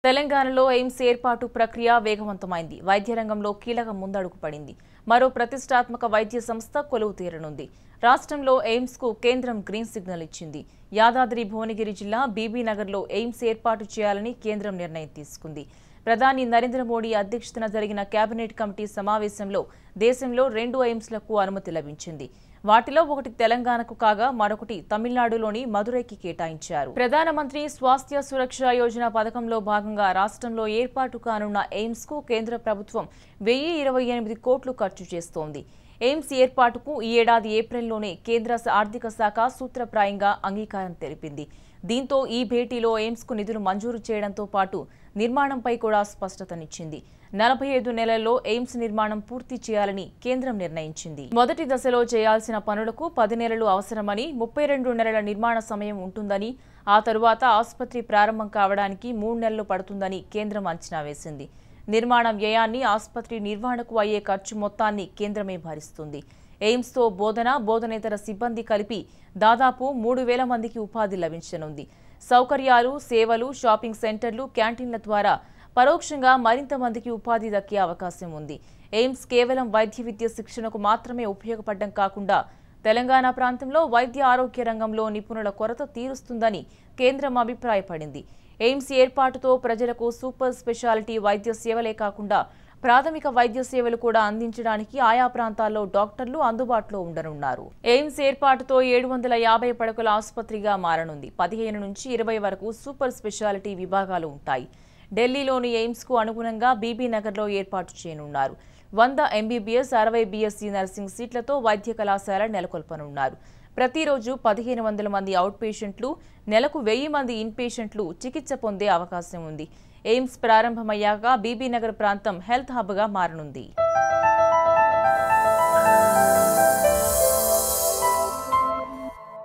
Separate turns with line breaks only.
తెలంగాణలో ఎయిమ్స్ ఏర్పాటు ప్రక్రియ వేగవంతమైంది వైద్య రంగంలో కీలక ముందడుగు పడింది మరో ప్రతిష్టాత్మక వైద్య సంస్థ కొలువు తీరనుంది రాష్ట్రంలో ఎయిమ్స్ కు కేంద్రం గ్రీన్ సిగ్నల్ ఇచ్చింది యాదాద్రి భువనగిరి జిల్లా బీబీ నగర్లో ఎయిమ్స్ ఏర్పాటు చేయాలని కేంద్రం నిర్ణయం తీసుకుంది ప్రధాని నరేంద్ర మోడీ అధ్యక్షతన జరిగిన కేబినెట్ కమిటీ సమావేశంలో దేశంలో రెండు ఎయిమ్స్లకు అనుమతి లభించింది వాటిలో ఒకటి తెలంగాణకు కాగా మరొకటి తమిళనాడులోని మదురైకి కేటాయించారు ప్రధానమంత్రి స్వాస్థ్య సురక్ష యోజన పథకంలో భాగంగా రాష్ట్రంలో ఏర్పాటు కానున్న ఎయిమ్స్ కు కేంద్ర ప్రభుత్వం వెయ్యి ఇరవై ఎనిమిది కోట్లు ఖర్చు చేస్తోంది ఎయిమ్స్ ఏర్పాటుకు ఈ ఏడాది ఏప్రిల్లోనే కేంద్ర ఆర్థిక శాఖ సూత్రప్రాయంగా అంగీకారం తెలిపింది దీంతో ఈ భేటీలో ఎయిమ్స్ కు నిధులు మంజూరు చేయడంతో పాటు నిర్మాణంపై కూడా స్పష్టతనిచ్చింది నలభై ఐదు నెలల్లో ఎయిమ్స్ నిర్మాణం పూర్తి చేయాలని కేంద్రం నిర్ణయించింది మొదటి దశలో చేయాల్సిన పనులకు పది నెలలు అవసరమని ముప్పై రెండు నెలల నిర్మాణ సమయం ఉంటుందని ఆ తరువాత ఆసుపత్రి ప్రారంభం కావడానికి మూడు నెలలు పడుతుందని కేంద్రం అంచనా వేసింది నిర్మాణ వ్యయాన్ని ఆసుపత్రి నిర్వహణకు అయ్యే ఖర్చు మొత్తాన్ని కేంద్రమే భరిస్తుంది ఎయిమ్స్తో బోధన బోధనేతర సిబ్బంది కలిపి దాదాపు మూడు వేల మందికి ఉపాధి లభించనుంది సౌకర్యాలు సేవలు షాపింగ్ సెంటర్లు క్యాంటీన్ల ద్వారా పరోక్షంగా మరింత మందికి ఉపాధి దక్కే అవకాశం ఉంది ఎయిమ్స్ కేవలం వైద్య విద్య శిక్షణకు మాత్రమే ఉపయోగపడడం కాకుండా తెలంగాణ ప్రాంతంలో వైద్య ఆరోగ్య రంగంలో నిపుణుల కొరత తీరుస్తుందని కేంద్రం అభిప్రాయపడింది ఎయిమ్స్ ఏర్పాటుతో ప్రజలకు సూపర్ స్పెషాలిటీ వైద్య సేవలే కాకుండా ప్రాథమిక వైద్య సేవలు కూడా అందించడానికి ఆయా ప్రాంతాల్లో డాక్టర్లు అందుబాటులో ఉండనున్నారు ఎయిమ్స్ ఏర్పాటుతో ఏడు వందల యాభై పడకల ఆసుపత్రిగా మారనుంది పదిహేను నుంచి ఇరవై వరకు సూపర్ స్పెషాలిటీ విభాగాలు ఉంటాయి ఢిల్లీలోని ఎయిమ్స్ కు అనుగుణంగా బీబీ నగర్లో ఏర్పాటు చేయనున్నారు వంద ఎంబీబీఎస్ అరవై బీఎస్సీ నర్సింగ్ సీట్లతో వైద్య కళాశాల నెలకొల్పనున్నారు ప్రతిరోజు పదిహేను వందల మంది అవుట్ పేషెంట్లు నెలకు వెయ్యి మంది ఇన్ పేషెంట్లు చికిత్స పొందే అవకాశం ఉంది ఎయిమ్స్ ప్రారంభమయ్యాక బీబీ నగర్ ప్రాంతం హెల్త్ హబ్గా మారనుంది